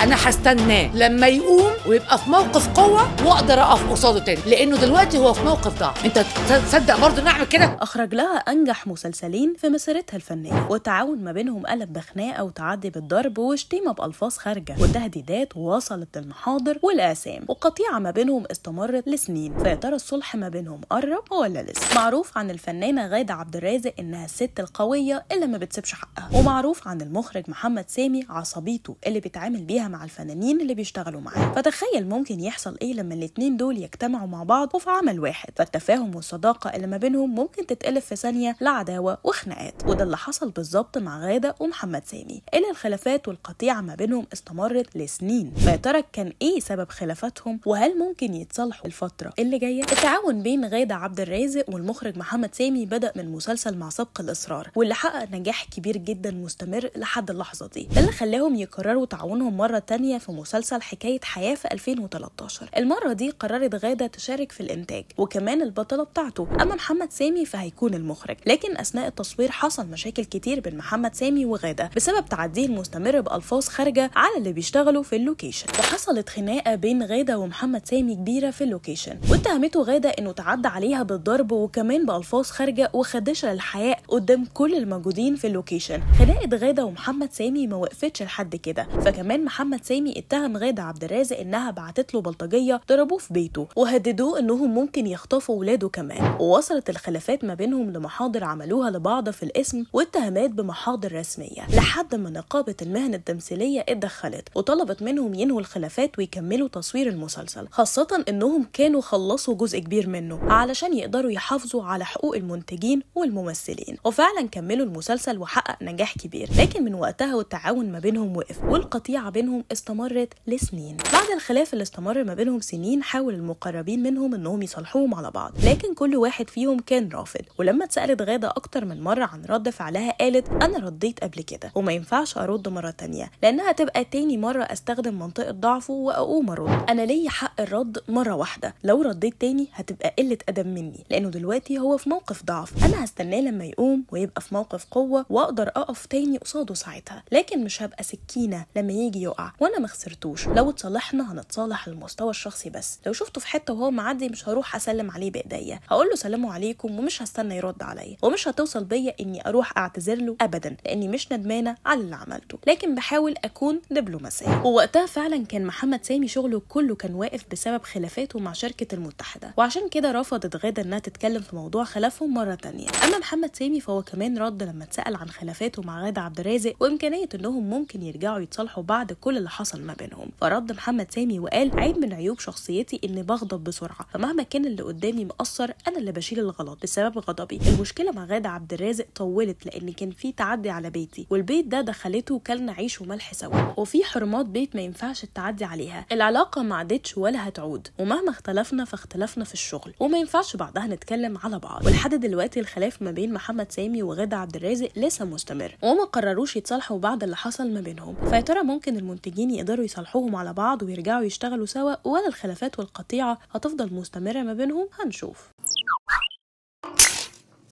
انا هستناه لما يقوم ويبقى في موقف قوه واقدر اقف قصاده تاني لانه دلوقتي هو في موقف ضعف انت تصدق برضه نعمل كده أخرج لها أنجح مسلسلين في مسيرتها الفنية والتعاون ما بينهم قلب بخناقة وتعدي بالضرب وشتيمة بألفاظ خارجة وتهديدات وصلت للمحاضر والآثام وقطيعة ما بينهم استمرت لسنين فيا ترى الصلح ما بينهم قرب ولا لسه معروف عن الفنانة غادة عبد الرازق إنها الست القوية اللي ما بتسيبش حقها ومعروف عن المخرج محمد سامي عصبيته اللي بيتعامل بيها مع الفنانين اللي بيشتغلوا معاه فتخيل ممكن يحصل ايه لما الاتنين دول يجتمعوا مع بعض وفي عمل واحد فالتفاهم والصداقة اللي ما بينهم ممكن تتقلب في ثانية لعداوة وخناقات وده اللي حصل بالظبط مع غادة ومحمد سامي اللي الخلافات والقطيعة ما بينهم استمرت لسنين فيا ترى كان ايه سبب خلافاتهم وهل ممكن يتصالحوا الفترة اللي جاية التعاون بين غادة عبد الرازق والمخرج محمد سامي بدأ من مسلسل مع سبق الإصرار واللي حقق نجاح كبير جدا مستمر لحد اللحظة دي ده اللي خلاهم يكرروا تعاونهم مرة تانية في مسلسل حكاية حياة في 2013 المرة دي قررت غادة تشارك في الإنتاج وكمان البطلة بتاعته أما محمد سامي فهيكون المخرج لكن أثناء التصوير حصل مشاكل كتير بين محمد سامي وغادة بسبب تعديه المستمر بألفاظ خارجة على اللي بيشتغلوا في اللوكيشن وحصلت خناقة بين غادة ومحمد سامي كبيرة في اللوكيشن واتهمته غادة إنه تعدى عليها بالضرب وكمان بألفاظ خارجة وخدشة للحياء قدام كل الموجودين في اللوكيشن خناقة غادة ومحمد سامي ما وقفتش لحد كده فكمان محمد سامي اتهم غادة عبد الرازق انها بعتت له بلطجية ضربوه في بيته وهددوه انهم ممكن يخطفوا ولاده كمان ووصلت الخلافات ما بينهم لمحاضر عملوها لبعض في الاسم واتهامات بمحاضر رسمية لحد ما نقابة المهن التمثيلية اتدخلت وطلبت منهم ينهوا الخلافات ويكملوا تصوير المسلسل خاصة انهم كانوا خلصوا جزء كبير منه علشان يقدروا يحافظوا على حقوق المنتجين والممثلين وفعلا كملوا المسلسل وحقق نجاح كبير لكن من وقتها والتعاون ما بينهم وقف والقطيعة بينهم استمرت لسنين بعد الخلاف اللي استمر ما بينهم سنين حاول المقربين منهم انهم يصالحوهم على بعض لكن كل واحد فيهم كان رافض ولما اتسالت غاده اكتر من مره عن رد فعلها قالت انا رديت قبل كده وما ينفعش ارد مره تانية لانها تبقى تاني مره استخدم منطقه ضعفه واقوم ارد انا ليا حق الرد مره واحده لو رديت تاني هتبقى قله ادب مني لانه دلوقتي هو في موقف ضعف انا هستناه لما يقوم ويبقى في موقف قوه واقدر اقف تاني قصاده ساعتها لكن مش هبقى سكينه لما يجي يقع وانا ما خسرتوش لو اتصالحنا هنتصالح على المستوى الشخصي بس لو شفته في حته وهو معدي مش هروح اسلم عليه بايديا هقول له سلام عليكم ومش هستنى يرد عليا ومش هتوصل بيا اني اروح اعتذر له ابدا لاني مش ندمانه على اللي عملته لكن بحاول اكون دبلوماسيه ووقتها فعلا كان محمد سامي شغله كله كان واقف بسبب خلافاته مع شركه المتحده وعشان كده رفضت غاده انها تتكلم في موضوع خلافهم مره تانية اما محمد سامي فهو كمان رد لما اتسال عن خلافاته مع غاده عبد الرازق وامكانيه انهم ممكن يرجعوا يتصالحوا بعد كل اللي حصل ما بينهم فرد محمد سامي وقال عيب من عيوب شخصيتي اني بغضب بسرعه فمهما كان اللي قدامي مقصر انا اللي بشيل الغلط بسبب غضبي المشكله مع غاده عبد الرازق طولت لان كان في تعدي على بيتي والبيت ده دخلته وكلنا عيش وملح سوا وفي حرمات بيت ما ينفعش التعدي عليها العلاقه ما عادتش ولا هتعود ومهما اختلفنا فاختلفنا في الشغل وما ينفعش بعدها نتكلم على بعض ولحد دلوقتي الخلاف ما بين محمد سامي وغاده عبد الرازق لسه مستمر وما قرروش يتصالحوا بعد اللي حصل ما بينهم فيا ترى ممكن المنتجين يقدروا يصالحوهم على بعض ويرجعوا يشتغلوا سوا ولا الخلافات والقطيعه هتفضل مستمره ما بينهم هنشوف